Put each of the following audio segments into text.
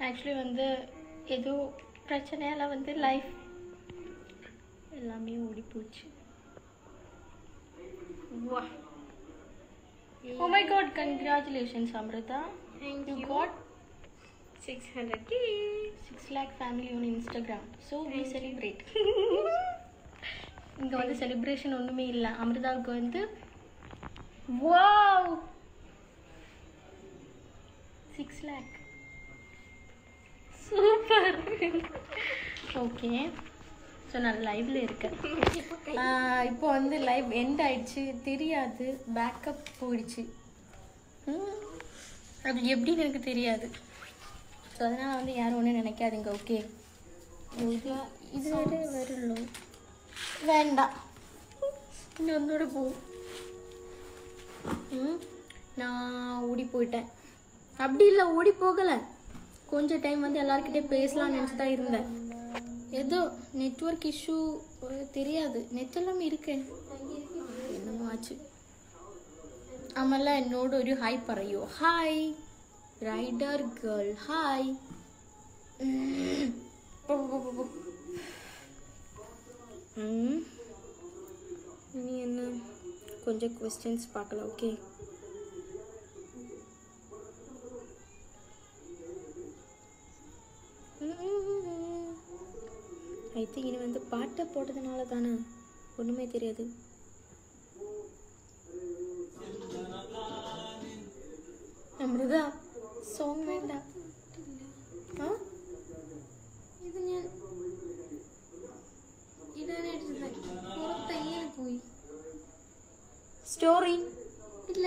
Actually வந்து ஏதோ பிரச்சனையால் வந்து லைஃப் எல்லாமே ஓடி போச்சு வா oh my God congratulations Amrita Thank you you. Got 600k. Six lakh family on Instagram so we celebrate இங்கே வந்து செலிப்ரேஷன் ஒன்றுமே இல்லை அமிர்தாவுக்கு வந்து wow six lakh super okay so நான் லைவ்ல இருக்கேன் ஆஹ் இப்போ வந்து லைவ் எண்ட் ஆயிடுச்சு தெரியாது பேக்கப் போயிடுச்சு ம், அது எப்படின்னு எனக்கு தெரியாது ஸோ அதனால் வந்து யாரும் ஒன்றும் நினைக்காதீங்க ஓகே இது இது வேறு வரல வேண்டாம் இன்னும் ஒன்னோட போ ம் நான் ஓடி போயிட்டேன் அப்படி இல்லை ஓடி போகலை கொஞ்சம் டைம் வந்து எல்லாருக்கிட்டே பேசலாம்னு நினச்சி தான் இருந்தேன் ஏதோ நெட்வொர்க் இஷ்யூ தெரியாது നെറ്റ് എല്ലാം ഇരിക്കേ എന്നമോ ആച്ചു അമല എന്നോട് ഒരു ഹായ് പറയൂ ഹായ് റൈഡർ ഗേൾ ഹായ് ഇനി എന്ന് கொஞ்சம் கொஸ்டின்ஸ் பார்க்கலாம் ஓகே ஐ திங்க் இனி வந்து பாட்டை போட்டதுனால தானே ஒன்றுமே தெரியாது അമൃത സോങ് വേണ്ട ആ ഇത് ഞാൻ ഇടാനായിട്ട് പുറത്തയ്യനെ പോയി സ്റ്റോറി ഇല്ല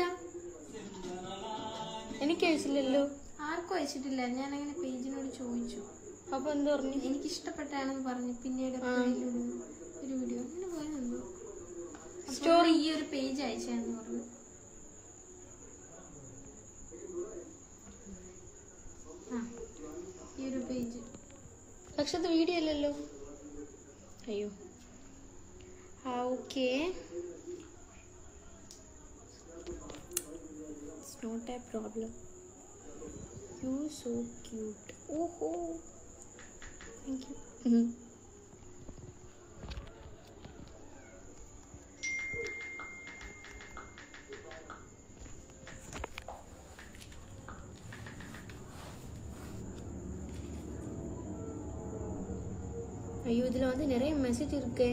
എനിക്ക് അയച്ചില്ലല്ലോ ആർക്കും അയച്ചിട്ടില്ല ഞാൻ അങ്ങനെ പേജിനോട് ചോദിച്ചു അപ്പൊ എന്ത് പറഞ്ഞു എനിക്ക് ഇഷ്ടപ്പെട്ടാണെന്ന് പറഞ്ഞു പിന്നീട് ആ. എപ്പോഴേലും ഒരു വീഡിയോ അങ്ങനെ പോയെന്തോ Story. ഈ ഒരു പേജ് അയച്ചാന്ന് പറഞ്ഞു ആ ഈ ഒരു പേജ് പക്ഷെ അത് വീഡിയോ അല്ലല്ലോ അയ്യോ ആ okay it's not a problem you so cute ഓഹോ താങ്ക് യു ஐயோ இதில் வந்து நிறைய மெசேஜ் இருக்கு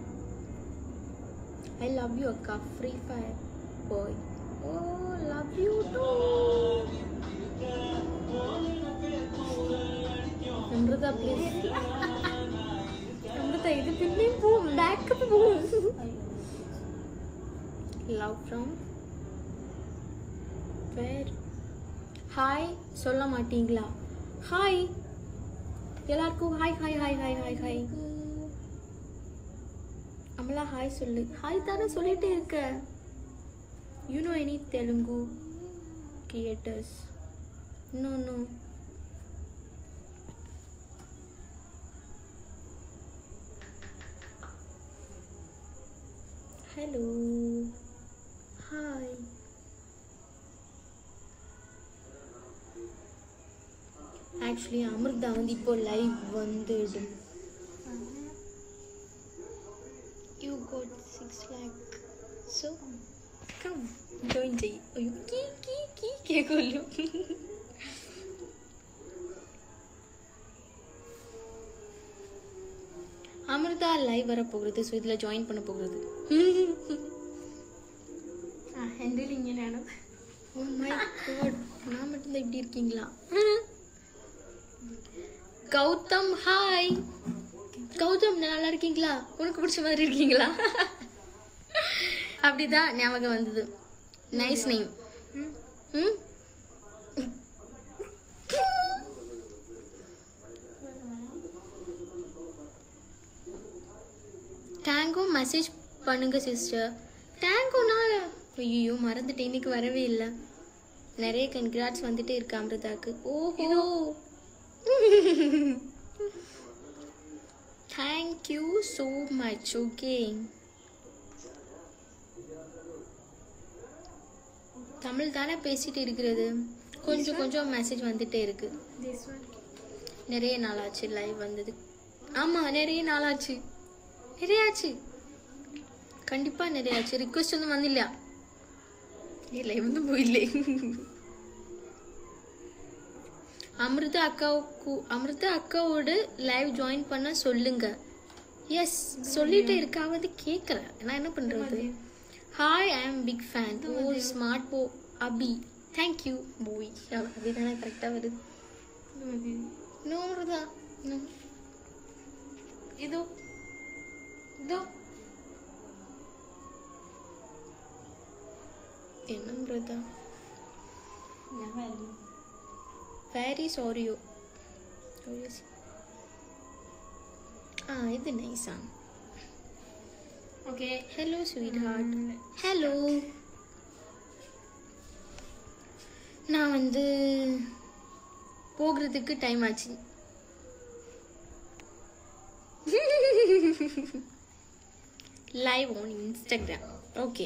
ஐ லவ் யூ அக்கா Free Fire boy oh love you too Amrita please Amrita இது பின்னே போ பேக்கப் போ லவ் ஃப்ரம் வேர் ஹாய் சொல்ல மாட்டீங்களா ஹாய் எல்லாருக்கும் hi hi hi hi hi hi Amala hi சொல்லு ஹாய் தானே சொல்லிட்டே இருக்க you know any Telugu creators no no hello hi actually Amrita வந்து இப்போ லைவ் வந்துடும் you got six lakh so come join ചെയ്യ് അയ്യോ കീ കീ കീ കേൾക്കുമല്ലോ அமிர்தா லைவ் வர போகிறது ஸோ இதில் ஜாயின் பண்ண போகிறது ആ എൻ്റെ ഇങ്ങനെയാണ് ஓ மை காட் நான் மட்டும்தான் இப்படி இருக்கீங்களா கௌதம் ஹாய் கௌதம் நல்லா இருக்கீங்களா உனக்கு பிடிச்ச மாதிரி இருக்கீங்களா அப்படிதான் ஞாபகம் வந்தது நைஸ் நேம் ம் டேங்கோ மெசேஜ் பண்ணுங்க சிஸ்டர் டேங்கோனா ஐயோ மறந்துட்டேன் இன்னைக்கு வரவே இல்லை நிறைய கன்கிராட்ஸ் வந்துட்டே இருக்கு அமிர்தாக்கு ஓஹோ thank you so much okay Tamil தானே பேசிட்டு இருக்கிறது கொஞ்சம் கொஞ்சம் மெசேஜ் வந்துட்டே இருக்கு This one. நிறைய நாளாச்சு லைவ் வந்தது ஆமாம் நிறைய நாளாச்சு நிறைய ஆச்சு கண்டிப்பாக நிறைய ஆச்சு ரிக்வெஸ்ட் ஒன்றும் வந்தில்ல ஏ லைவ் வந்து போயில்லை அமிர்தா அக்காவுக்கு அமிர்தா அக்காவோட லைவ் ஜாயின் பண்ண சொல்லுங்க எஸ் சொல்லிட்டே இருக்கா அவ வந்து கேட்கல நான் என்ன பண்றது ஹாய் ஐ ஆம் பிக் ஃபேன் ஓ ஸ்மார்ட் போ அபி தேங்க்யூ போய் அபி தானே கரெக்டாக வருது இது மதி நோ அமிர்தா நோ இதோ இதோ என்ன அமிர்தா வேர் இஸ் ஓரியோ ஆ இது நைஸா okay hello sweetheart hello நான் வந்து போகிறதுக்கு டைம் ஆச்சு live on Instagram okay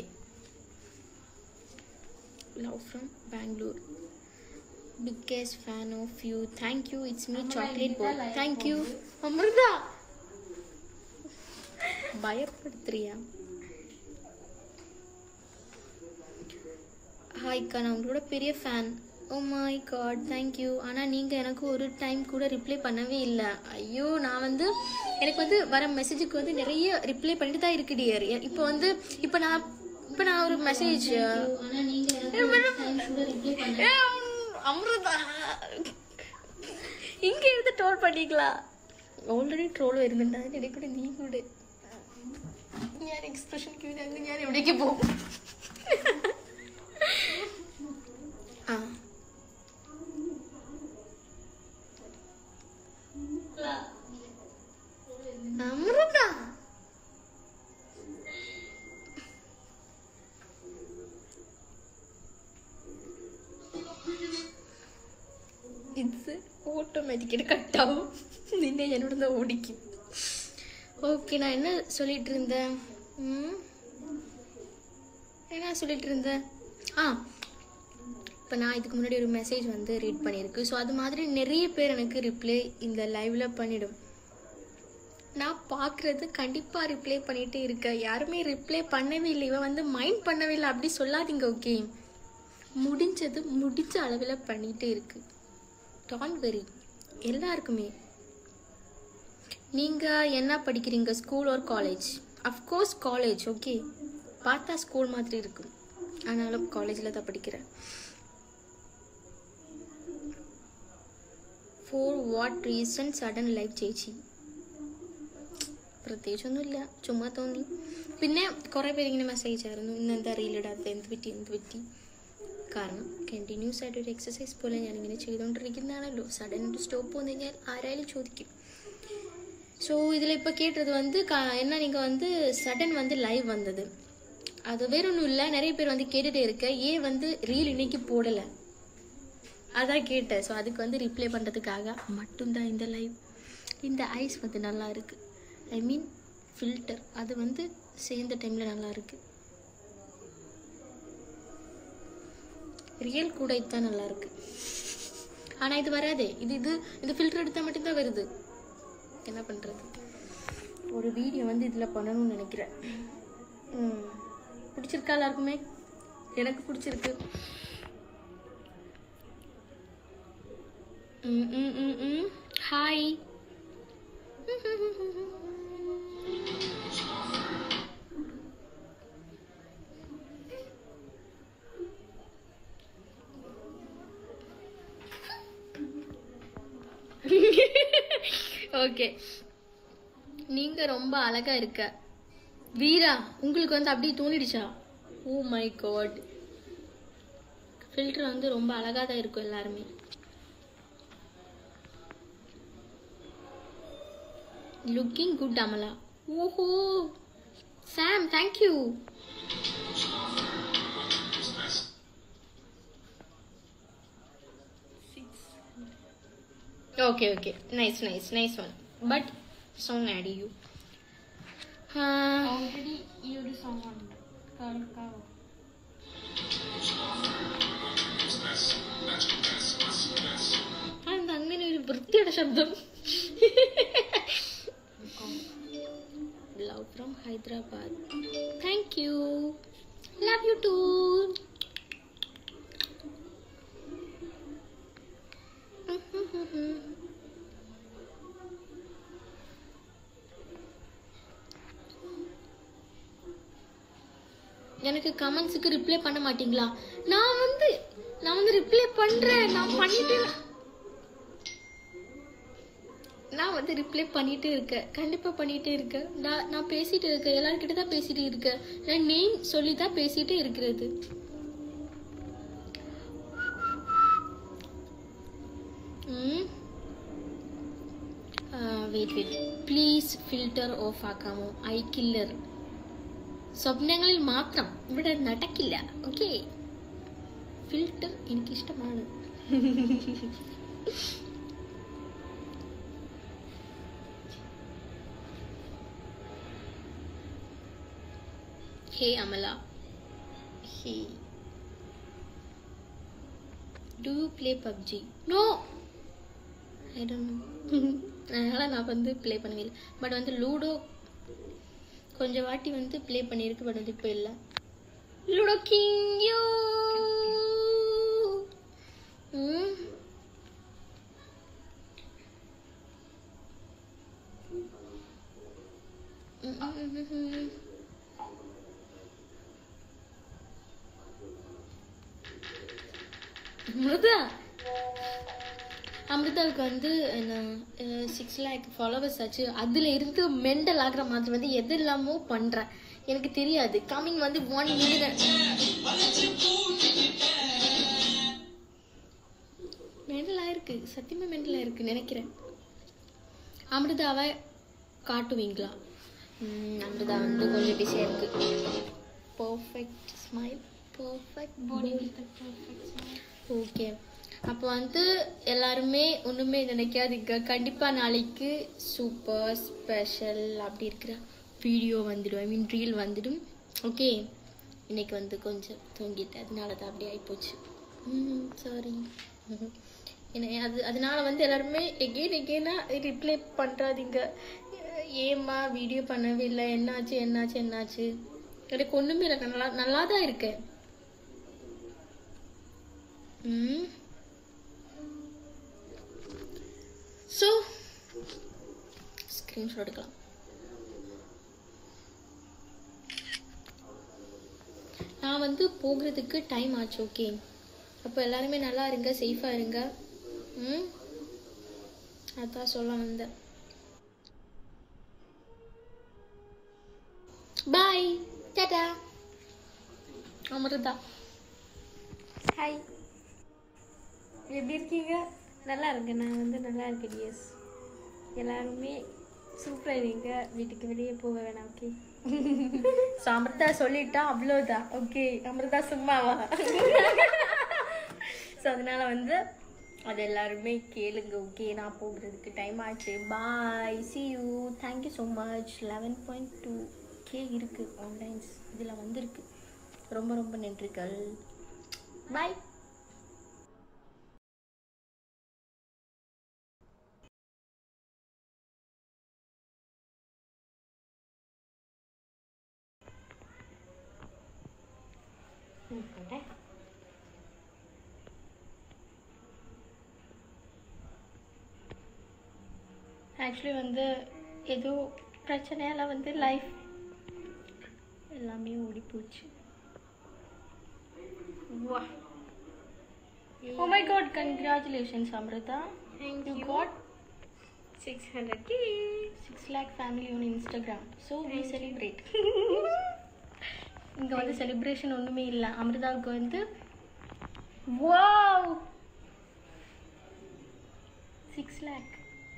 love from Bengaluru biggest fan of you thank you it's me chocolate போ தேங்க்யூ அமிர்தா பயப்படுத்துறியா ஹாய்க்கா நான் உங்களோட பெரிய fan oh my God thank you ஆனால் நீங்கள் எனக்கு ஒரு டைம் கூட ரிப்ளை பண்ணவே இல்லை ஐயோ நான் வந்து எனக்கு வந்து வர மெசேஜுக்கு வந்து நிறைய ரிப்ளை பண்ணிட்டு தான் இருக்கு டியர் இப்போ வந்து இப்போ நான் இப்போ நான் ஒரு மெசேஜ் ஆனால் நீங்கள் அமிர்தா இங்கே இருந்து ட்ரோல் பண்ணிக்கலாம் ഓൾറെഡി ട്രോൾ വരുന്നുണ്ട് അതിനിടെ കൂടെ നീ കൂടെ ഞാൻ എക്സ്പ്രഷൻ ക്യൂനാണ് ഞാൻ എവിടേക്ക് പോകും ആ അമൃത ഇത് ഓട്ടോമാറ്റിക്കലി കട്ടാവും നിന്നെ ഞാനിവിടുന്ന് ഓടിക്കും ஓகே நான் என்ன சொல்லிட்டு இருந்தேன் ம்? என்ன சொல்லிட்டு இருந்தேன் ஆ இப்போ நான் இதுக்கு முன்னாடி ஒரு மெசேஜ் வந்து ரீட் பண்ணியிருக்கு ஸோ அது மாதிரி நிறைய பேர் எனக்கு ரிப்ளை இந்த லைவ்ல பண்ணிடும் நான் பார்க்குறது கண்டிப்பாக ரிப்ளை பண்ணிகிட்டே இருக்கேன் யாருமே ரிப்ளை பண்ணவே இல்லை இவன் வந்து மைண்ட் பண்ணவே இல்லை அப்படி சொல்லாதீங்க ஓகே முடிஞ்சது முடிஞ்ச அளவில் பண்ணிகிட்டே இருக்கு டான் வெரி எல்லாருக்குமே நீங்கள் என்ன படிக்கிறீங்க ஸ்கூல் ஒரு காலேஜ் அஃப்கோர்ஸ் காலேஜ் ஓகே பார்த்தா ஸ்கூல் மாதிரி இருக்கும் ஆனாலும் காலேஜில் தான் படிக்கிறேன் for what reason sudden life ചേച്ചി പ്രത്യേകിച്ചൊന്നുമില്ല ചുമ്മാ തോന്നി പിന്നെ കുറേ പേരിങ്ങനെ മെസ്സേജ് ആയിരുന്നു ഇന്ന് എന്താ റീലിടാത്ത എന്ത് പറ്റി എന്ത് പറ്റി കാരണം കണ്ടിന്യൂസ് ആയിട്ട് ഒരു എക്സസൈസ് പോലെ ഞാനിങ്ങനെ ചെയ്തുകൊണ്ടിരിക്കുന്നതാണല്ലോ സഡൻ ഒരു സ്റ്റോപ്പ് വന്നു കഴിഞ്ഞാൽ ആരായാലും ചോദിക്കും ஸோ இதில் இப்போ கேட்டது வந்து கா என்ன நீங்கள் வந்து சடன் வந்து லைவ் வந்தது அது வேற ஒன்றும் இல்லை நிறைய பேர் வந்து கேட்டுகிட்டே இருக்க ஏன் வந்து ரீல் இன்னைக்கு போடலை அதான் கேட்டேன் ஸோ அதுக்கு வந்து ரிப்ளை பண்ணுறதுக்காக மட்டும்தான் இந்த லைவ் இந்த ஐஸ் வந்து நல்லா இருக்கு ஐ மீன் ஃபில்டர் அது வந்து சேர்ந்த டைமில் நல்லா இருக்கு ரியல் கூட தான் நல்லா இருக்கு ஆனால் இது வராதே இது இது இந்த ஃபில்டர் எடுத்தால் மட்டும்தான் வருது என்ன பண்ணுறது ஒரு வீடியோ வந்து இதில் பண்ணணும்னு நினைக்கிறேன் ம் பிடிச்சிருக்கா எல்லாருக்குமே எனக்கு பிடிச்சிருக்கு ம் ம் ம் ம் ஹாய் ஓகே நீங்க ரொம்ப அழகா இருக்க வீரா உங்களுக்கு வந்து அப்படியே தோணிடுச்சா ஓ மை காட் ஃபில்டர் வந்து ரொம்ப அழகா தான் இருக்கும் எல்லாருமே லுக்கிங் குட் அமலா ஓஹோ Sam thank you okay okay nice nice nice one but song add ചെയ്യൂ ഓൾറെഡി ഈ ഒരു സോങ് ഉണ്ട് കേൾക്കാവോ അതെന്താ അങ്ങനെ ഒരു വൃത്തി കുട്ടിയുടെ ശബ്ദം love from Hyderabad thank you love you too எனக்கு கமெண்ட்ஸுக்கு ரிப்ளை பண்ண மாட்டீங்களா நான் வந்து நான் வந்து ரிப்ளை பண்றேன் நான் பண்ணிட்டு நான் வந்து ரிப்ளை பண்ணிட்டு இருக்கேன் கண்டிப்பா பண்ணிட்டே இருக்கேன் நான் நான் பேசிட்டு இருக்கேன் எல்லார்கிட்ட தான் பேசிட்டு இருக்கேன் நான் நேம் சொல்லி தான் பேசிட்டே இருக்கிறது wait wait please filter off ആക്കാമോ ഐ കില്ലർ സ്വപ്നങ്ങളിൽ മാത്രം ഇവിടെ നടക്കില്ല ഓക്കെ ഫിൽറ്റർ എനിക്കിഷ്ടമാണ് hey Amala hey do you play PUBG no I don't know அதனால் நான் வந்து ப்ளே பண்ணவே இல்லை பட் வந்து லூடோ கொஞ்சம் வாட்டி வந்து ப்ளே பண்ணியிருக்கு பட் வந்து இப்போ இல்லை லூடோ கிங் யூ ம் மிருதா அமிர்தாவுக்கு வந்து சிக்ஸ் லேக் ஃபாலோவர்ஸ் ஆச்சு அதில் இருந்து மெண்டல் ஆகிற மாதிரி வந்து எது இல்லாமோ பண்ணுறேன் எனக்கு தெரியாது கம்மிங் வந்து ஒன் மில்லியன் மெண்டல் ஆயிருக்கு சத்தியமா மெண்டல் ஆயிருக்கு நினைக்கிறேன் அமிர்தாவை காட்டுவீங்களா ம், அமிர்தா வந்து கொஞ்சம் பிஸியாக இருக்கு perfect smile perfect body with the perfect smile. Okay அப்போ வந்து எல்லாருமே ஒன்றுமே நினைக்காதீங்க கண்டிப்பாக நாளைக்கு சூப்பர் ஸ்பெஷல் அப்படி இருக்கிற வீடியோ வந்துடும் ஐ மீன் ரீல் வந்துடும் ஓகே இன்னைக்கு வந்து கொஞ்சம் தூங்கிட்டேன் அதனால தான் அப்படி ஆகிப்போச்சு ம் சாரி என்ன அது அதனால வந்து எல்லாருமே எகெயின் எகெயினாக ரிப்ளை பண்ணுறாதீங்க ஏம்மா வீடியோ பண்ணவே இல்லை என்னாச்சு என்னாச்சு என்னாச்சு எனக்கு ஒன்றுமே இல்லை நல்லா நல்லா தான் இருக்கேன் ம் ஸோ ஸ்க்ரீன்ஷாட் எடுக்கலாம் நான் வந்து போகிறதுக்கு டைம் ஆச்சு ஓகே அப்போ எல்லாருமே நல்லா இருங்க சேஃபாக இருங்க ம் அதான் சொல்ல வந்தேன் பாய் டாடா அமிர்தா ஹாய் எப்படி இருக்கீங்க நல்லா இருக்கேன் நான் வந்து நல்லா இருக்கேன் டிஎஸ் எல்லாருமே சூப்பராக இருங்க வீட்டுக்கு வெளியே போக வேணாம் ஓகே ஸோ அமிர்தா சொல்லிட்டா அவ்வளோதான் ஓகே அமிர்தா சும்மாவா ஸோ அதனால வந்து அது எல்லாருமே கேளுங்க ஓகே நான் போகிறதுக்கு டைம் ஆச்சு bye see you thank you so much eleven point two K இருக்குது ஆன்லைன்ஸ் இதில் வந்திருக்கு ரொம்ப ரொம்ப நன்றிகள் பாய் ஆக்சுவலி வந்து ஏதோ பிரச்சனையால வந்து லைஃப் எல்லாமே ஓடி போச்சு வா oh my God congratulations Amrita Thank you you. Got six hundred K six lakh family on Instagram so we celebrate இங்கே வந்து செலிப்ரேஷன் ஒன்றுமே இல்லை அமிர்தாவுக்கு வந்து wow six lakh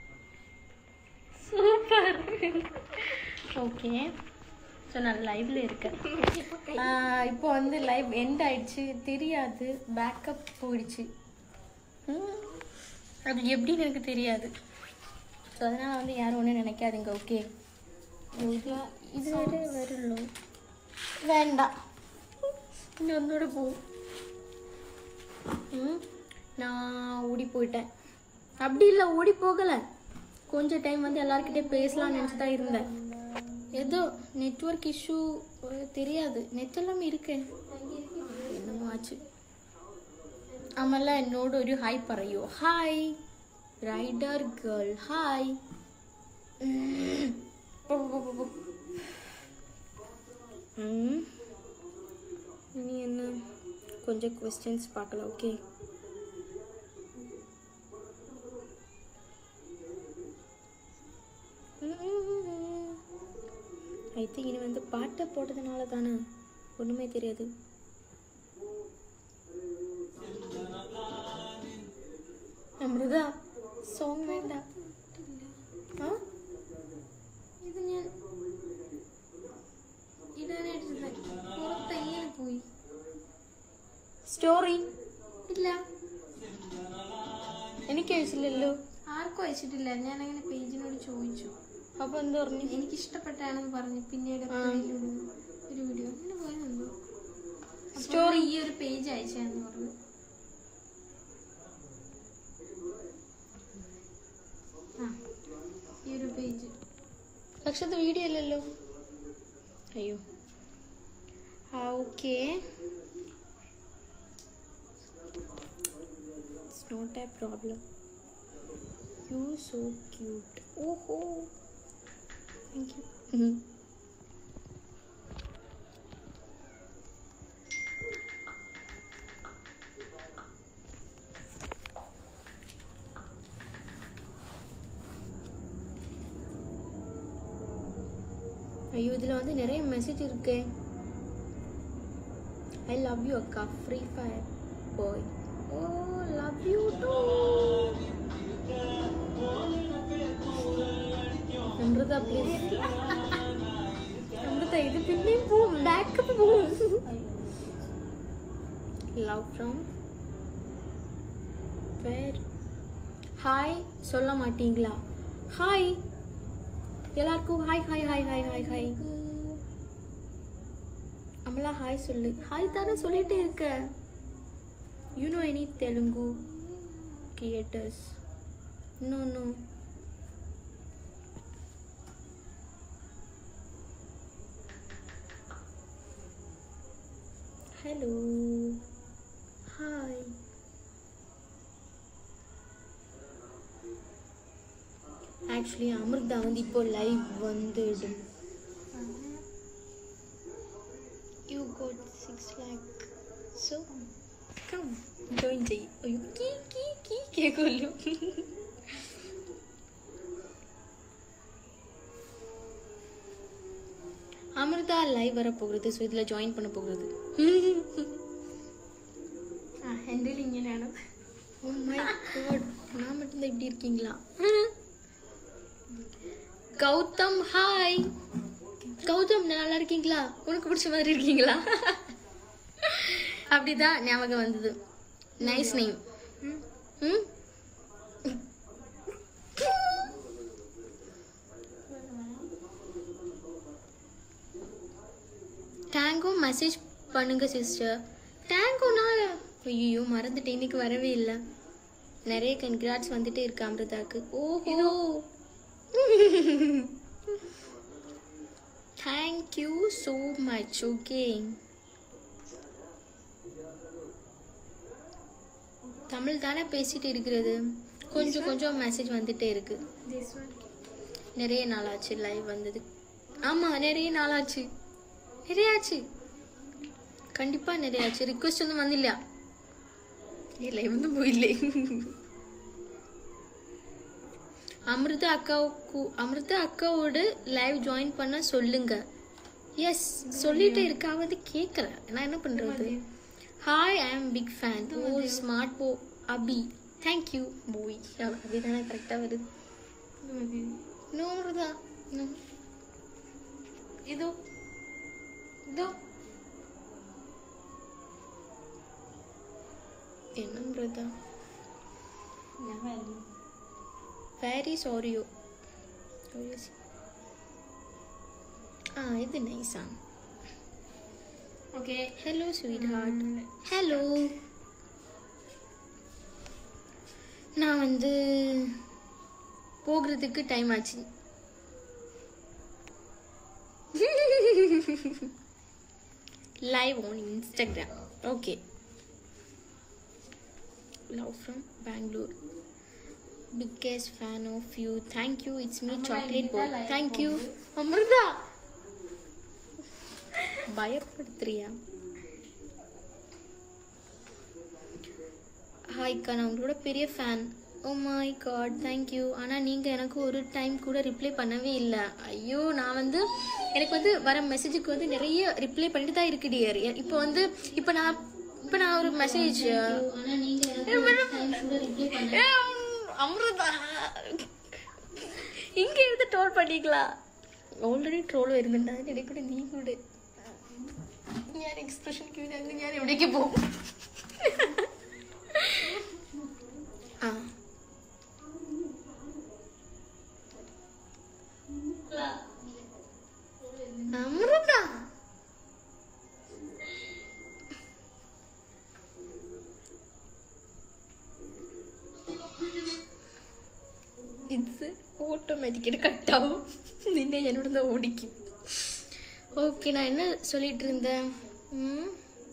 super okay so நான் லைவ்ல இருக்கேன் ஆஹ் இப்போ வந்து லைவ் எண்ட் ஆயிடுச்சு தெரியாது பேக்கப் போயிடுச்சு ம், அது எப்படின்னு எனக்கு தெரியாது ஸோ அதனால் வந்து யாரும் ஒன்றும் நினைக்காதீங்க ஓகே இது இது வரை வரல வேண்டாம் இன்னொன்னோட போ ம் நான் ஓடி போயிட்டேன் அப்படி இல்லை ஓடி போகலை கொஞ்சம் டைம் வந்து எல்லாருக்கிட்டே பேசலாம்னு நினச்சி தான் இருந்தேன் ஏதோ நெட்வொர்க் இஷ்யூ தெரியாது നെറ്റ് എല്ലാം ഇരിക്കേ എന്നോ ആச்சு അമല എന്നോട് ഒരു ഹായ് പറയൂ ഹായ് റൈഡർ ഗേൾ ഹായ് ഇനി என்ன கொஞ்சம் கொஸ்டின்ஸ் பார்க்கலாம் ஓகே ஐ திங்க் இனி வந்து பாட்டை போட்டதுனால தானே ஒன்றுமே தெரியாது അമൃത സോങ് വേണ്ട ആ ഇത് ഞാൻ ഇടാനായിട്ടിരുന്ന പുറത്ത് എങ്ങനെ പോയി സ്റ്റോറി ഇല്ല എനിക്ക് അയച്ചില്ലല്ലോ ആർക്കും അയച്ചിട്ടില്ല ഞാൻ അങ്ങനെ പേജിനോട് ചോദിച്ചു അപ്പൊ എന്ത് പറഞ്ഞു എനിക്ക് ഇഷ്ടപ്പെട്ടാണെന്ന് പറഞ്ഞു പിന്നീട് ആ. എപ്പോഴേലും ഒരു- ഒരു വീഡിയോ അങ്ങനെ പോയെന്തോ Story. ഈ ഒരു പേജ് അയച്ചാന്ന് പറഞ്ഞു ആ ഈ ഒരു പേജ് പക്ഷെ അത് വീഡിയോ അല്ലല്ലോ അയ്യോ ആ okay it's not a problem you so cute ഓഹോ താങ്ക് യു ஐயோ இதில் வந்து நிறைய மெசேஜ் இருக்கு ஐ லவ் யூ அக்கா Free Fire boy oh love you too Amrita please Amrita ഇത് പിന്നെയും പോവും ബാക്കപ്പ് പോവും ലവ് ഫ്രം വേർ ஹாய் சொல்ல மாட்டீங்களா ஹாய் எல்லாருக்கும் hi hi hi hi hi hi Amala hi சொல்லு ஹாய் தானே சொல்லிட்டே இருக்க you know any Telugu creators no no hello hi actually Amrita வந்து இப்போ லைவ் வந்துடும் you got six lakh so come join ചെയ്യ് അയ്യോ കീ കീ കീ കേൾക്കുമല്ലോ அமிர்தா லைவ் வர போகிறது ஸோ இதில் ஜாயின் பண்ண போகிறது ആ എൻ്റെ ഇങ്ങനെയാണ് ஓ மை காட் நான் மட்டும்தான் இப்படி இருக்கீங்களா கௌதம் ஹாய் கௌதம் நல்லா இருக்கீங்களா உனக்கு பிடிச்ச மாதிரி இருக்கீங்களா அப்படிதான் ஞாபகம் வந்தது நைஸ் நேம் ம் டேங்கோ மெசேஜ் பண்ணுங்க சிஸ்டர் டேங்கோனா ஐயோ மறந்துட்டேன் இன்னைக்கு வரவே இல்லை நிறைய கன்கிராட்ஸ் வந்துட்டே இருக்கு அமிர்தாக்கு ஓஹோ thank you so much okay Tamil தானே பேசிட்டு இருக்கிறது கொஞ்சம் கொஞ்சம் மெசேஜ் வந்துட்டே இருக்கு ദിസ് വൺ நிறைய நாளாச்சு லைவ் வந்தது ஆமாம் நிறைய நாளாச்சு நிறைய ஆச்சு கண்டிப்பாக நிறைய ஆச்சு ரிக்வெஸ்ட் ஒன்றும் வந்தில்ல ஏ லைவ் வந்து போயில்லே அமிர்தா அக்காவுக்கு அமிர்தா அக்காவோட லைவ் ஜாயின் பண்ண சொல்லுங்க எஸ் சொல்லிட்டே இருக்காவது கேட்கல நான் என்ன பண்றது ஹாய் ஐ ஆம் பிக் ஃபேன் ஓ ஸ்மார்ட் போ அபி தேங்க்யூ போய் அபி தானே கரெக்டாக வருது ഇത് മതി நோ அமிர்தா நோ ഇതോ ഇതോ என்ன அமிர்தா ഞാൻ വരും வெரி சாரியோ ஆ இது நைஸா okay hello sweetheart hello நான் வந்து போகிறதுக்கு டைம் ஆச்சு live on Instagram okay love from Bangalore biggest fan of you thank you it's me chocolate boy thank you Amrita பயப்படுத்துறியா ஹாய்க்கா நான் உங்களோட பெரிய fan oh my God thank you ஆனால் நீங்கள் எனக்கு ஒரு டைம் கூட ரிப்ளை பண்ணவே இல்லை ஐயோ நான் வந்து எனக்கு வந்து வர மெசேஜுக்கு வந்து நிறைய ரிப்ளை பண்ணிட்டு தான் இருக்கு டியர் இப்போ வந்து இப்போ நான் இப்போ நான் ஒரு மெசேஜ் அமிர்தா இங்க இருந்து ட்ரோல் பண்ணிக்கலாம் ഓൾറെഡി ട്രോൾ വരുന്നുണ്ട് അതിനിടയിൽ കൂടെ നീ കൂടെ ഞാൻ എക്സ്പ്രഷൻ ക്യൂരാണെങ്കിൽ ഞാൻ എവിടേക്ക് പോകും ആ അമൃത ഇത് ഓട്ടോമാറ്റിക്കലി കട്ടാവും നിന്നെ ഞാനിവിടുന്ന് ഓടിക്കും ஓகே நான் என்ன சொல்லிட்டு இருந்தேன் ம்?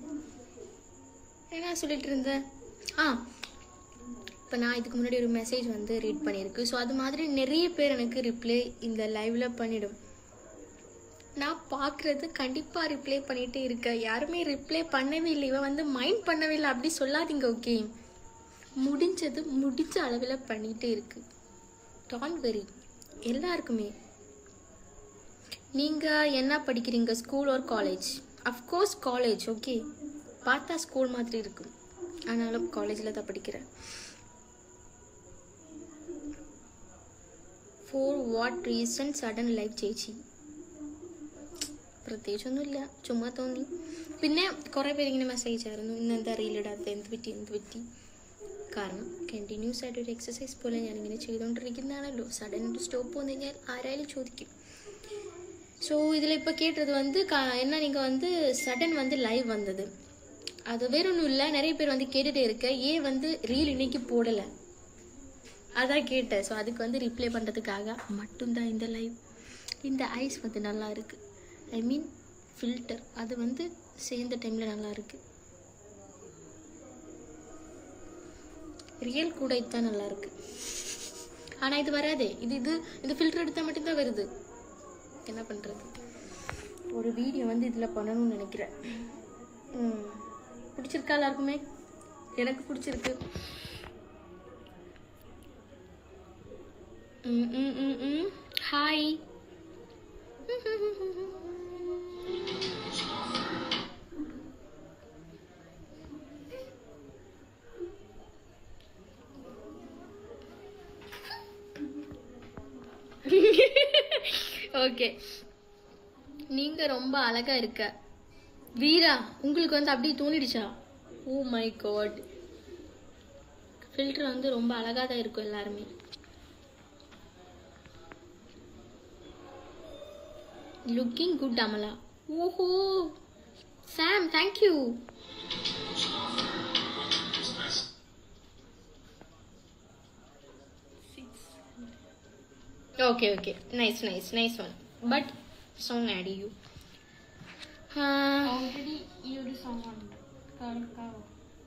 என்ன சொல்லிட்டு இருந்தேன் ஆ இப்போ நான் இதுக்கு முன்னாடி ஒரு மெசேஜ் வந்து ரீட் பண்ணியிருக்கு ஸோ அது மாதிரி நிறைய பேர் எனக்கு ரிப்ளை இந்த லைவ்ல பண்ணிடும் நான் பார்க்குறது கண்டிப்பாக ரிப்ளை பண்ணிகிட்டே இருக்கேன் யாருமே ரிப்ளை பண்ணவே இல்லை இவன் வந்து மைண்ட் பண்ணவே இல்லை அப்படி சொல்லாதீங்க ஓகே முடிஞ்சது முடிஞ்ச அளவில் பண்ணிகிட்டே இருக்கு டான் வெரி எல்லாருக்குமே நீங்கள் என்ன படிக்கிறீங்க ஸ்கூல் ஒரு காலேஜ் அஃப்கோர்ஸ் காலேஜ் ஓகே பார்த்தா ஸ்கூல் மாதிரி இருக்கும் ஆனாலும் காலேஜில் தான் படிக்கிறேன் for what reason sudden life ചേച്ചി പ്രത്യേകിച്ചൊന്നുമില്ല ചുമ്മാ തോന്നി പിന്നെ കുറേ പേര് ഇങ്ങനെ മെസ്സേജ് ആയിരുന്നു ഇന്ന് എന്താ റീലിടാത്ത എന്ത് പറ്റി എന്ത് പറ്റി കാരണം കണ്ടിന്യൂസ് ആയിട്ട് ഒരു എക്സസൈസ് പോലെ ഞാനിങ്ങനെ ചെയ്തുകൊണ്ടിരിക്കുന്നതാണല്ലോ സഡൻ ഒരു സ്റ്റോപ്പ് വന്നു കഴിഞ്ഞാൽ ആരായാലും ചോദിക്കും ஸோ இதில் இப்போ கேட்டது வந்து கா என்ன நீங்கள் வந்து சடன் வந்து லைவ் வந்தது அது வேற ஒன்றும் இல்லை நிறைய பேர் வந்து கேட்டுகிட்டே இருக்க ஏன் வந்து ரீல் இன்னைக்கு போடலை அதான் கேட்டேன் ஸோ அதுக்கு வந்து ரிப்ளை பண்ணுறதுக்காக மட்டும்தான் இந்த லைவ் இந்த ஐஸ் வந்து நல்லா இருக்கு ஐ மீன் ஃபில்டர் அது வந்து சேர்ந்த டைமில் நல்லா இருக்கு ரியல் கூட இதுதான் நல்லா இருக்கு ஆனால் இது வராதே இது இது இந்த ஃபில்டர் எடுத்தால் மட்டும்தான் வருது என்ன பண்ணுறது ஒரு வீடியோ வந்து இதில் பண்ணணும்னு நினைக்கிறேன் ம். பிடிச்சிருக்கா எல்லாருக்குமே எனக்கு பிடிச்சிருக்கு ம் ம் ம் ம் ஹாய் ஓகே நீங்க ரொம்ப அழகா இருக்க வீரா உங்களுக்கு வந்து அப்படியே தோணிடுச்சா ஓ மை காட் ஃபில்டர் வந்து ரொம்ப அழகா தான் இருக்கும் எல்லாருமே லுக்கிங் குட் அமலா ஓஹோ Sam thank you okay okay nice nice nice one but song ஆடி யூ ഓൾറെഡി ഈ ഒരു സോങ് ഉണ്ട് കേൾക്കാവോ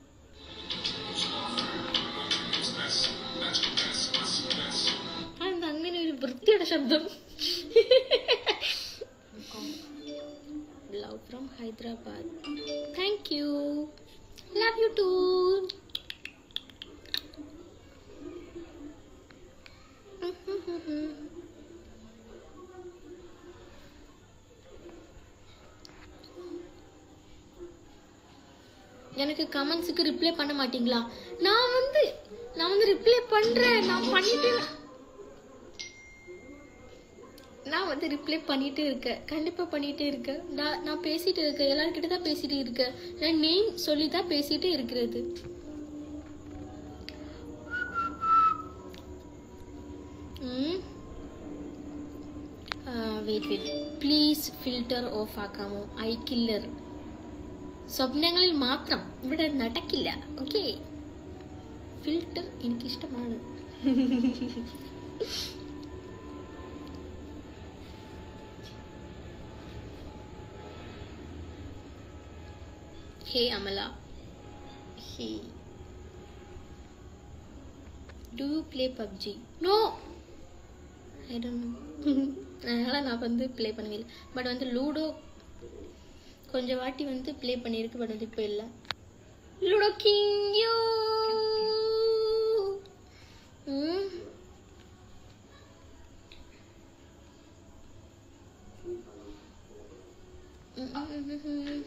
അതെന്താ അങ്ങനെ ഒരു വൃത്തിയുടെ ശബ്ദം love from Hyderabad thank you love you too எனக்கு கமெண்ட்ஸுக்கு ரிப்ளை பண்ண மாட்டீங்களா நான் வந்து நான் வந்து ரிப்ளை பண்றேன் நான் பண்ணிட்டு நான் வந்து ரிப்ளை பண்ணிட்டு இருக்கேன் கண்டிப்பா பண்ணிட்டே இருக்கேன் நான் நான் பேசிட்டு இருக்கேன் எல்லார்கிட்ட தான் பேசிட்டு இருக்கேன் நான் நேம் சொல்லி தான் பேசிட்டே இருக்கிறது ம் wait wait please filter off ആക്കാമോ ഐ കില്ലർ സ്വപ്നങ്ങളിൽ മാത്രം ഇവിടെ നടക്കില്ല ഓക്കെ ഫിൽറ്റർ എനിക്കിഷ്ടമാണ് Hey Amala. Hey. Do you play PUBG? No. I don't know. அதனால் நான் வந்து ப்ளே பண்ணவே இல்லை பட் வந்து லூடோ கொஞ்சம் வாட்டி வந்து ப்ளே பண்ணியிருக்கு பட் வந்து இப்போ இல்லை லூடோ கிங் யூ ம் ம்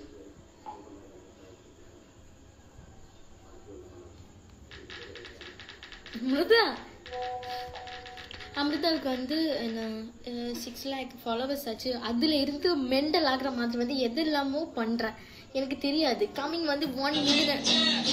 அமிர்தா அமிர்தாவுக்கு வந்து சிக்ஸ் லேக் ஃபாலோவர்ஸ் ஆச்சு அதில் இருந்து மெண்டல் ஆகிற மாதிரி வந்து எது இல்லாமோ பண்ணுறேன் எனக்கு தெரியாது கம்மிங் வந்து ஒன் மில்லியன்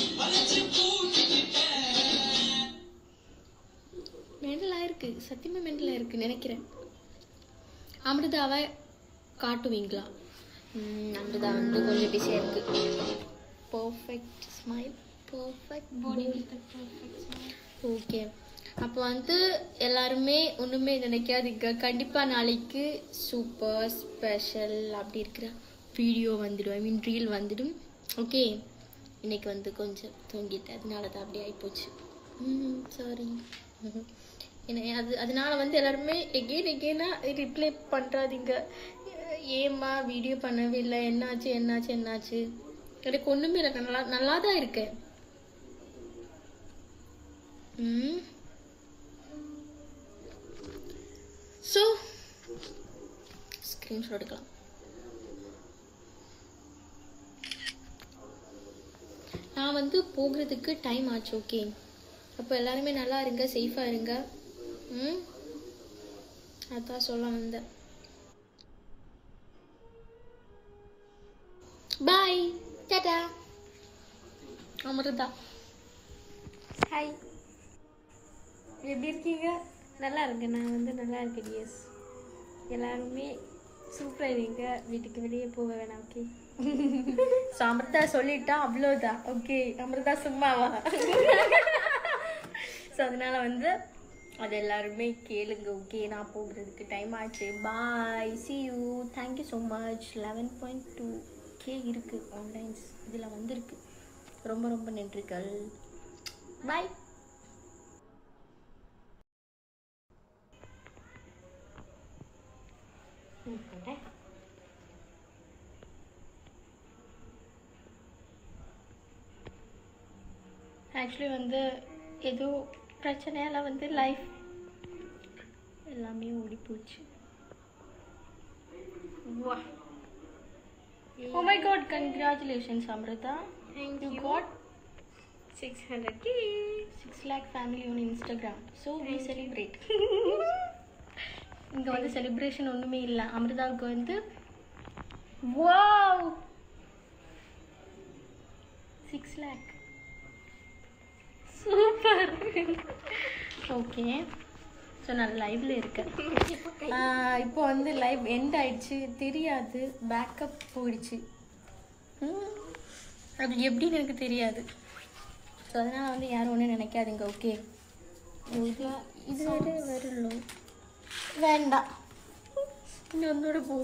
மெண்டல் ஆயிருக்கு சத்தியமா மெண்டல் ஆயிருக்கு நினைக்கிறேன் அமிர்தாவை காட்டுவீங்களா ம், அமிர்தா வந்து கொஞ்சம் பிஸியாக இருக்கு perfect smile perfect body okay அப்போ வந்து எல்லாருமே ஒன்றுமே நினைக்காதீங்க கண்டிப்பாக நாளைக்கு சூப்பர் ஸ்பெஷல் அப்படி இருக்கிற வீடியோ வந்துடும் ஐ மீன் ரீல் வந்துடும் ஓகே இன்னைக்கு வந்து கொஞ்சம் தூங்கிட்டேன் அதனால தான் அப்படி ஆகிப்போச்சு ம் சாரி என்ன அது அதனால வந்து எல்லாருமே எகெயின் எகெயினாக ரிப்ளை பண்ணுறாதீங்க ஏம்மா வீடியோ பண்ணவே இல்லை என்னாச்சு என்னாச்சு என்னாச்சு எனக்கு ஒன்றுமே இல்லை நல்லா நல்லா தான் இருக்கேன் ம் ஸோ ஸ்க்ரீன்ஷாட் எடுக்கலாம் நான் வந்து போகிறதுக்கு டைம் ஆச்சு ஓகே அப்போ எல்லாருமே நல்லா இருங்க சேஃபாக இருங்க ம் அதான் சொல்ல வந்தேன் பாய் டாடா அமிர்தா ஹாய் எப்படி இருக்கீங்க நல்லா இருக்கேன் நான் வந்து நல்லா இருக்கேன் டிஎஸ் எல்லாருமே சூப்பராக இருங்க வீட்டுக்கு வெளியே போக வேணாம் ஓகே ஸோ அமிர்தா சொல்லிட்டா அவ்வளோதான் ஓகே அமிர்தா சும்மாவா ஸோ அதனால வந்து அது எல்லாருமே கேளுங்க ஓகே நான் போகிறதுக்கு டைம் ஆச்சு bye see you thank you so much eleven point two K இருக்குது ஆன்லைன்ஸ் இதில் வந்திருக்கு ரொம்ப ரொம்ப நன்றிகள் பாய் ஆக்சுவலி வந்து ஏதோ பிரச்சனையால் வந்து லைஃப் எல்லாமே ஓடி போச்சு வா oh my God congratulations Amrita Thank you you. Got six hundred K six lakh family on Instagram so we celebrate இங்கே வந்து செலிப்ரேஷன் ஒன்றுமே இல்லை அமிர்தாவுக்கு வந்து wow six lakh super okay so நான் லைவ்ல இருக்கேன் ஆஹ் இப்போ வந்து லைவ் எண்ட் ஆயிடுச்சு தெரியாது பேக்கப் போயிடுச்சு ம், அது எப்படின்னு எனக்கு தெரியாது ஸோ அதனால் வந்து யாரும் ஒன்றும் நினைக்காதீங்க ஓகே இது இது வேறு வரல வேண்டாம் இன்னும் ஒன்னோட போ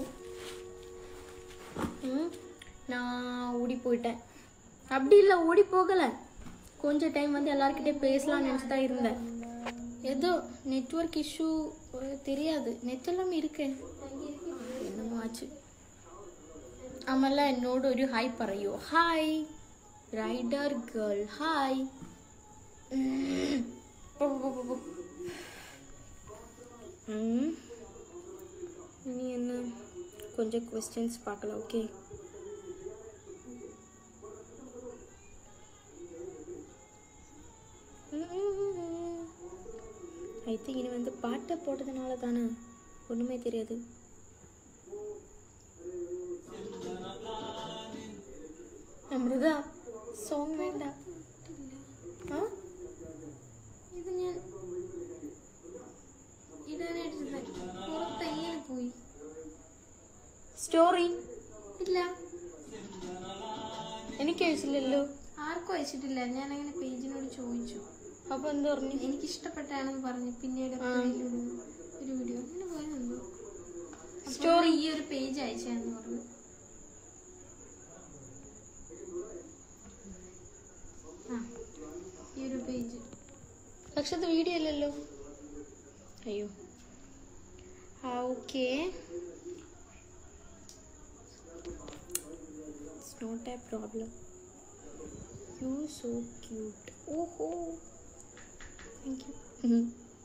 ம் நான் ஓடி போயிட்டேன் அப்படி இல்லை ஓடி போகலை கொஞ்சம் டைம் வந்து எல்லாருக்கிட்டே பேசலாம்னு நினச்சி தான் இருந்தேன் ஏதோ நெட்வொர்க் இஷ்யூ தெரியாது நெட் എല്ലാം ഇരിക്കേ എന്നോ ആச்சு ആമല്ല എന്നോട് ഒരു ഹായ് പറയൂ ഹായ് റൈഡർ ഗേൾ ഹായ് ഇനി என்ன கொஞ்சம் கொஸ்டின்ஸ் பார்க்கலாம் ஓகே ஐ திங்க் இனி வந்து பாட்டை போட்டதுனால தானே ஒன்றுமே தெரியாது അമൃത സോങ് വേണ്ട ആ ഇത് ഞാൻ ഇടാനായിട്ടിരുന്നത് പുറത്ത് എങ്ങനെ പോയി സ്റ്റോറി ഇല്ല എനിക്ക് അയച്ചില്ലല്ലോ ആർക്കും അയച്ചിട്ടില്ല ഞാൻ അങ്ങനെ പേജിനോട് ചോദിച്ചു അപ്പൊ എന്താ പറഞ്ഞു എനിക്ക് ഇഷ്ടപ്പെട്ടാണെന്ന് പറഞ്ഞു പിന്നീട് എപ്പോഴേലും ഒരു- ഒരു വീഡിയോ അങ്ങനെ പോയെന്തോ സ്റ്റോറി ഈ ഒരു പേജ് അയച്ചാന്ന് പറഞ്ഞു ആ ഈ ഒരു പേജ് പക്ഷെ അത് വീഡിയോ അല്ലല്ലോ അയ്യോ ആ okay it's not a problem you so cute ഓഹോ താങ്ക് യു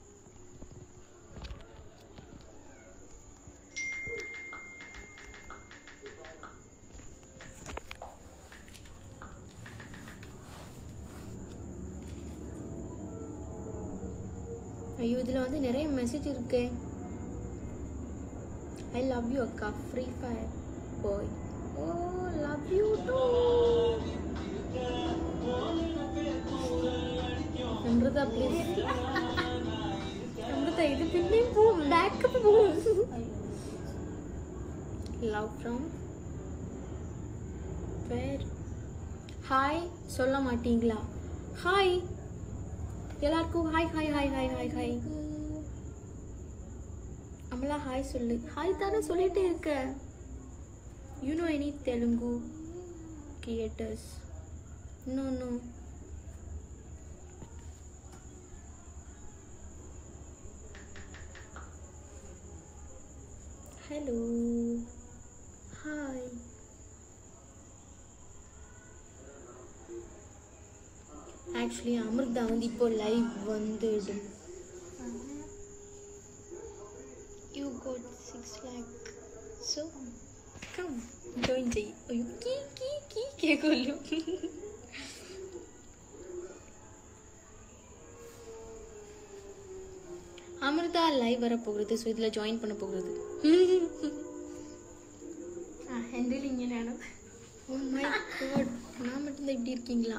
ஐயோ இதில் வந்து நிறைய மெசேஜ் இருக்கே ஐ லவ் யூ அக்கா Free Fire boy oh love you too Amrita please Amrita ഇത് പിന്നെയും പോവും ബാക്കപ്പ് പോവും ലവ് ഫ്രം വേർ ஹாய் சொல்ல மாட்டீங்களா ஹாய் எல்லாருக்கும் hi hi hi hi hi hi Amala hi சொல்லு ஹாய் தானே சொல்லிட்டே இருக்க you know any Telugu creators no no hello hi actually Amrita வந்து இப்போ லைவ் வந்துடும் you got six lakh so come join செய் ஐயோ கீ கீ கீ கேட்கொள்ளும் அமிர்தா லைவ் வர போகிறது ஸோ இதில் ஜாயின் பண்ண போகிறது ആ എൻ്റെ ഇങ്ങനെയാണ് ஓ மை காட் நான் மட்டும்தான் இப்படி இருக்கீங்களா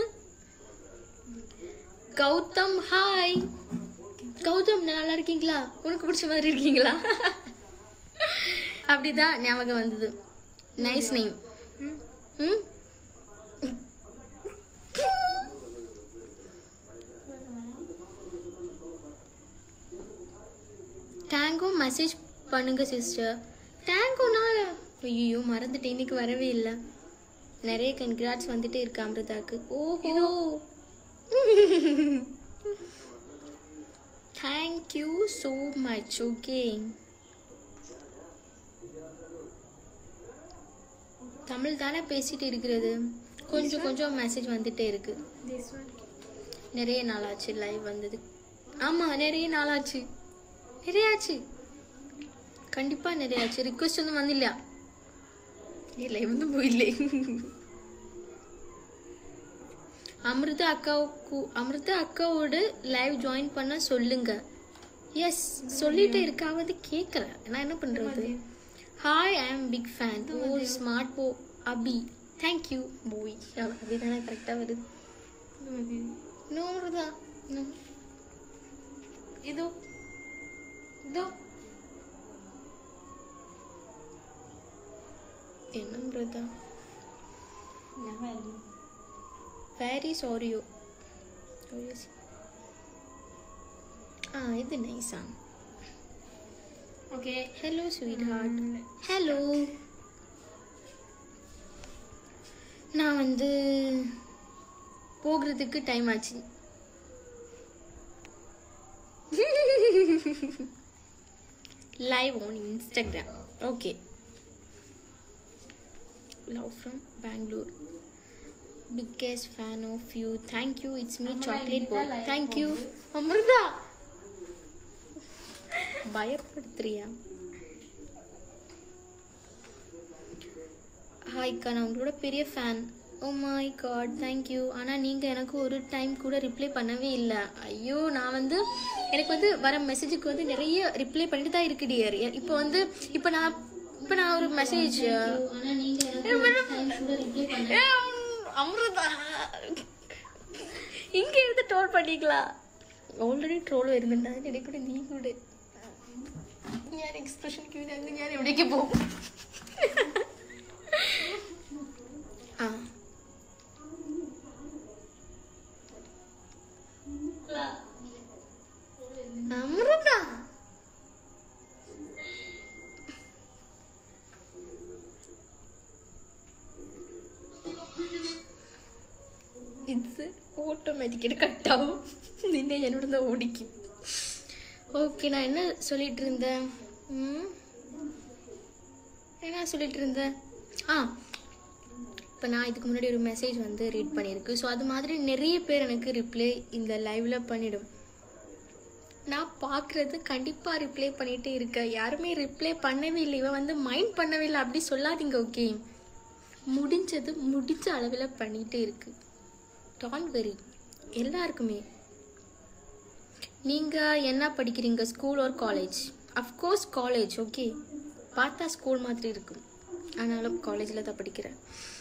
கௌதம் ஹாய் கௌதம் நல்லா இருக்கீங்களா உனக்கு பிடிச்ச மாதிரி இருக்கீங்களா அப்படிதான் ஞாபகம் வந்தது நைஸ் நேம் ம் டேங்கோ மெசேஜ் பண்ணுங்க சிஸ்டர் டேங்கோனா ஐயோ மறந்துட்டேன் இன்னைக்கு வரவே இல்லை நிறைய கன்கிராட்ஸ் வந்துட்டே இருக்கு அமிர்தாக்கு ஓஹோ thank you so much okay Tamil தானே பேசிட்டு இருக்கிறது கொஞ்சம் கொஞ்சம் மெசேஜ் வந்துட்டே இருக்கு ദിസ് വൺ நிறைய நாளாச்சு லைவ் வந்தது ஆமா நிறைய நாளாச்சு நிறைய ஆச்சு கண்டிப்பா நிறைய ஆச்சு ரிக்வெஸ்ட் ஒன்றும் வந்தில்லையா ஏ லைவ் வந்து போயில்லை அமிர்தா அக்காவுக்கு அமிர்தா அக்காவோட லைவ் ஜாயின் பண்ண சொல்லுங்க எஸ் சொல்லிட்டே இருக்காவது கேட்கல நான் என்ன பண்றது ஹாய் ஐ ஆம் பிக் ஃபேன் ஓ ஸ்மார்ட் போ அபி தேங்க்யூ போய் அப்படிதானே கரெக்டாக வருது ഇത് മതി No, Mruda. No. ഇതോ ഇതോ என்ன Mruda? ഞാൻ വരൂ Where is Oreo? Oreo is- ആ ഇത് നൈസാണ് okay hello sweetheart hello நான் வந்து போகிறதுக்கு டைம் ஆச்சு live on Instagram okay love from Bangalore biggest fan of you thank you it's me chocolate boy thank you Amrita பயப்படுத்துறியா ஹாய்க்கா நான் உங்களோட பெரிய fan oh my God thank you ஆனால் நீங்கள் எனக்கு ஒரு டைம் கூட ரிப்ளை பண்ணவே இல்லை ஐயோ நான் வந்து எனக்கு வந்து வர மெசேஜுக்கு வந்து நிறைய ரிப்ளை பண்ணிட்டு தான் இருக்கு டியர் இப்போ வந்து இப்போ நான் இப்போ நான் ஒரு மெசேஜ் அமிர்தா இங்கே இருந்து ட்ரோல் பண்ணிக்கலாம் ഓൾറെഡി ട്രോൾ വരുന്നുണ്ട് അതിൻ്റെ കൂടെ നീ കൂടെ ഞാൻ എക്സ്പ്രഷൻ ക്യൂനാകും ഞാൻ എവിടേക്ക് പോകും ആ ഓട്ടോമാറ്റിക്കായിട്ട് കട്ടാവും നിന്നെ ഞാൻ ഇവിടുന്ന് ഓടിക്കും ஓகே நான் என்ன சொல்லிட்டு இருந்தேன் ம்? என்ன சொல்லிட்டு இருந்தேன் ஆ இப்போ நான் இதுக்கு முன்னாடி ஒரு மெசேஜ் வந்து ரீட் பண்ணியிருக்கு ஸோ அது மாதிரி நிறைய பேர் எனக்கு ரிப்ளை இந்த லைவ்ல பண்ணிடும் நான் பார்க்குறது கண்டிப்பாக ரிப்ளை பண்ணிகிட்டே இருக்கேன் யாருமே ரிப்ளை பண்ணவே இல்லை இவன் வந்து மைண்ட் பண்ணவே இல்லை அப்படி சொல்லாதீங்க ஓகே முடிஞ்சது முடிஞ்ச அளவில் பண்ணிகிட்டே இருக்கு டான் வெரி எல்லாருக்குமே நீங்கள் என்ன படிக்கிறீங்க ஸ்கூல் ஒரு காலேஜ் அஃப்கோர்ஸ் காலேஜ் ஓகே பார்த்தா ஸ்கூல் மாதிரி இருக்கும் ஆனாலும் காலேஜில் தான் படிக்கிறேன்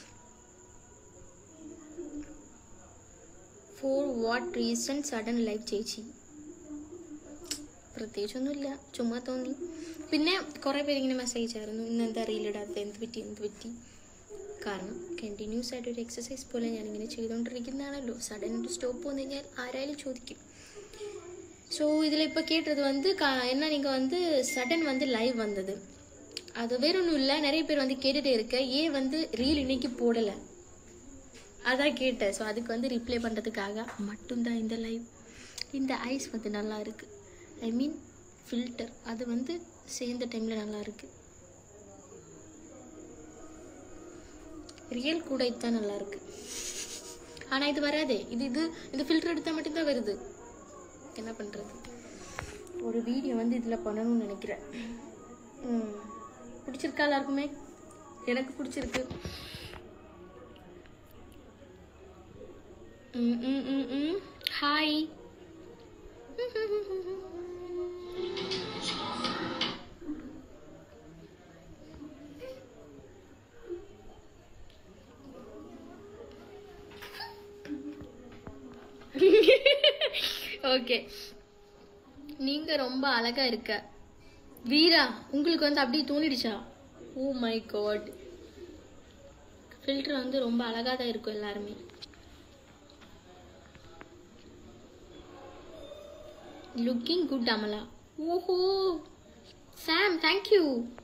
for what reason sudden life ചേച്ചി പ്രത്യേകിച്ചൊന്നുമില്ല ചുമ്മാ തോന്നി പിന്നെ കുറേ പേര് ഇങ്ങനെ മെസ്സേജ് ആയിരുന്നു ഇന്ന് എന്താ റീലിടാത്ത എന്ത് പറ്റി എന്ത് പറ്റി കാരണം കണ്ടിന്യൂസ് ആയിട്ട് ഒരു എക്സസൈസ് പോലെ ഞാനിങ്ങനെ ചെയ്തുകൊണ്ടിരിക്കുന്നതാണല്ലോ സഡൻ ഒരു സ്റ്റോപ്പ് വന്നു കഴിഞ്ഞാൽ ആരായാലും ചോദിക്കും ஸோ இதில் இப்போ கேட்டது வந்து கா என்ன நீங்கள் வந்து சடன் வந்து லைவ் வந்தது அது வேற ஒன்றும் இல்லை நிறைய பேர் வந்து கேட்டுகிட்டே இருக்க ஏன் வந்து ரீல் இன்னைக்கு போடலை அதான் கேட்டேன் ஸோ அதுக்கு வந்து ரிப்ளை பண்ணுறதுக்காக மட்டும்தான் இந்த லைவ் இந்த ஐஸ் வந்து நல்லா இருக்கு ஐ மீன் ஃபில்டர் அது வந்து சேர்ந்த டைமில் நல்லா இருக்கு ரியல் கூட இதுதான் நல்லா இருக்கு ஆனால் இது வராதே இது இது இந்த ஃபில்டர் எடுத்தால் மட்டும்தான் வருது என்ன பண்ணுறது ஒரு வீடியோ வந்து இதில் பண்ணணும்னு நினைக்கிறேன் ம் பிடிச்சிருக்கா எல்லாருக்குமே எனக்கு பிடிச்சிருக்கு ம் ம் ம் ம் ஹாய் ஓகே நீங்க ரொம்ப அழகா இருக்க வீரா உங்களுக்கு வந்து அப்படியே தோணிடுச்சா ஓ மை காட் ஃபில்டர் வந்து ரொம்ப அழகா தான் இருக்கும் எல்லாருமே லுக்கிங் குட் அமலா ஓஹோ Sam thank you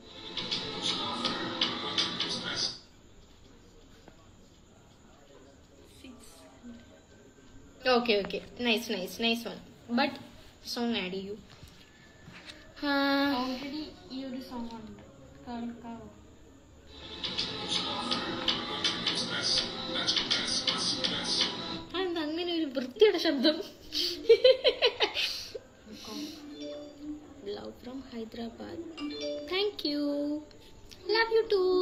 okay okay nice nice nice one but song add ചെയ്യൂ ഓൾറെഡി ഈ ഒരു സോങ് ഉണ്ട് കേൾക്കാവോ അതെന്താ അങ്ങനെ ഒരു വൃത്തിയുടെ ശബ്ദം love from Hyderabad thank you love you too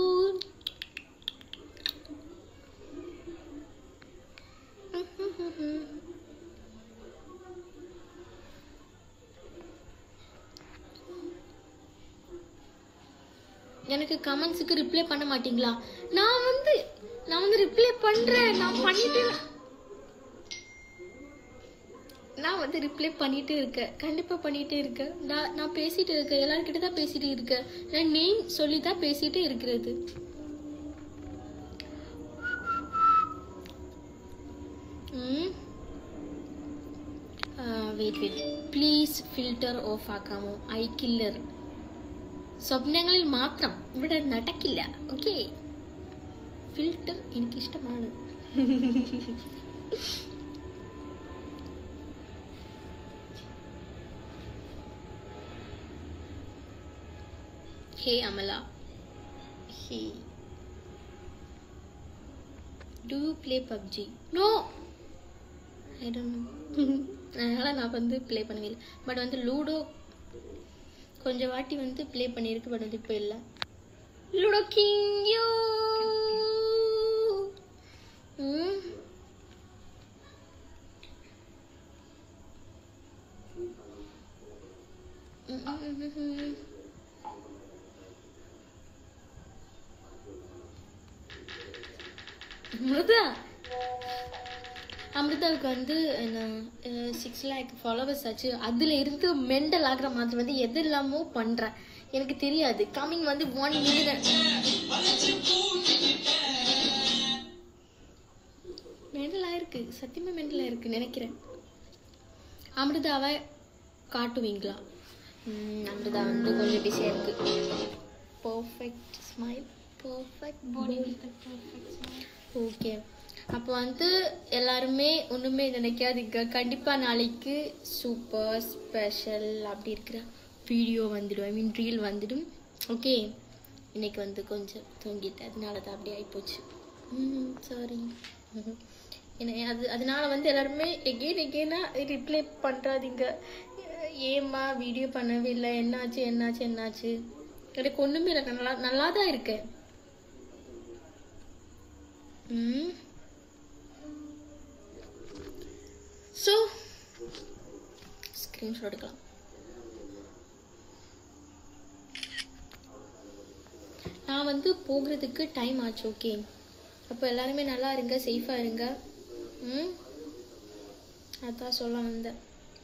எனக்கு கமெண்ட்ஸுக்கு ரிப்ளை பண்ண மாட்டீங்களா நான் வந்து நான் வந்து ரிப்ளை பண்றேன் நான் பண்ணிட்டு நான் வந்து ரிப்ளை பண்ணிட்டே இருக்கேன் கண்டிப்பா பண்ணிட்டே இருக்கேன் நான் நான் பேசிட்டு இருக்கேன் எல்லார்கிட்ட தான் பேசிட்டு இருக்கேன் நான் நேம் சொல்லி தான் பேசிட்டே இருக்கிறது wait wait please filter off ആക്കാമോ ഐ കില്ലർ സ്വപ്നങ്ങളിൽ മാത്രം ഇവിടെ നടക്കില്ല ഓക്കെ ഫിൽറ്റർ എനിക്കിഷ്ടമാണ് hey Amala hey do you play PUBG no I don't know அதனால் நான் வந்து ப்ளே பண்ணவே இல்லை பட் வந்து லூடோ கொஞ்சம் வாட்டி வந்து ப்ளே பண்ணியிருக்கு பட் வந்து இப்போ இல்லை லூடோ கிங் யூ மிருதா அமிர்தாவுக்கு வந்து சிக்ஸ் லேக் ஃபாலோவர்ஸ் ஆச்சு அதுல இருந்து மெண்டல் ஆகுற மாதிரி வந்து எது இல்லாமோ பண்றேன் எனக்கு தெரியாது கம்மிங் வந்து ஒன் மில்லியன் மெண்டல் ஆயிருக்கு சத்தியமா மெண்டல் ஆயிருக்கு நினைக்கிறேன் அமிர்தாவை காட்டுவீங்களா ம், அமிர்தா வந்து கொஞ்சம் பிஸியாக இருக்கு perfect smile perfect body with the perfect smile. Okay அப்போ வந்து எல்லாருமே ஒன்றுமே நினைக்காதீங்க கண்டிப்பாக நாளைக்கு சூப்பர் ஸ்பெஷல் அப்படி இருக்கிற வீடியோ வந்துடும் ஐ மீன் ரீல் வந்துடும் ஓகே இன்னைக்கு வந்து கொஞ்சம் தூங்கிட்டேன் அதனால தான் அப்படி ஆகிப்போச்சு ம் சாரி என்ன அது அதனால வந்து எல்லாருமே எகெயின் எகெயினாக ரிப்ளை பண்ணுறாதீங்க ஏம்மா வீடியோ பண்ணவே இல்லை என்னாச்சு என்னாச்சு என்னாச்சு எனக்கு ஒன்றுமே இல்லை நல்லா நல்லா தான் இருக்கேன் ம் ஸோ ஸ்க்ரீன்ஷாட் எடுக்கலாம் நான் வந்து போகிறதுக்கு டைம் ஆச்சு ஓகே அப்போ எல்லாருமே நல்லா இருங்க சேஃபாக இருங்க ம் அதான் சொல்ல வந்தேன்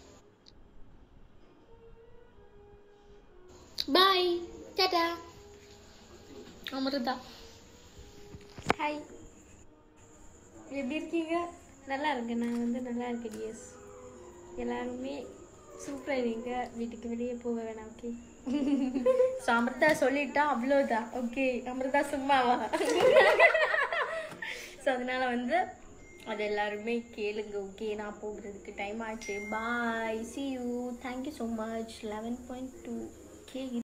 பாய் டாடா அமிர்தா ஹாய் எப்படி இருக்கீங்க நல்லா இருக்கேன் நான் வந்து நல்லா இருக்கேன் டிஎஸ் எல்லாருமே சூப்பராக இருங்க வீட்டுக்கு வெளியே போக வேணாம் ஓகே ஸோ அமிர்தா சொல்லிட்டா அவ்வளோதான் ஓகே அமிர்தா சும்மாவா ஸோ அதனால வந்து அது எல்லாருமே கேளுங்க ஓகே நான் போகிறதுக்கு டைம் ஆச்சு bye see you thank you so much eleven point two K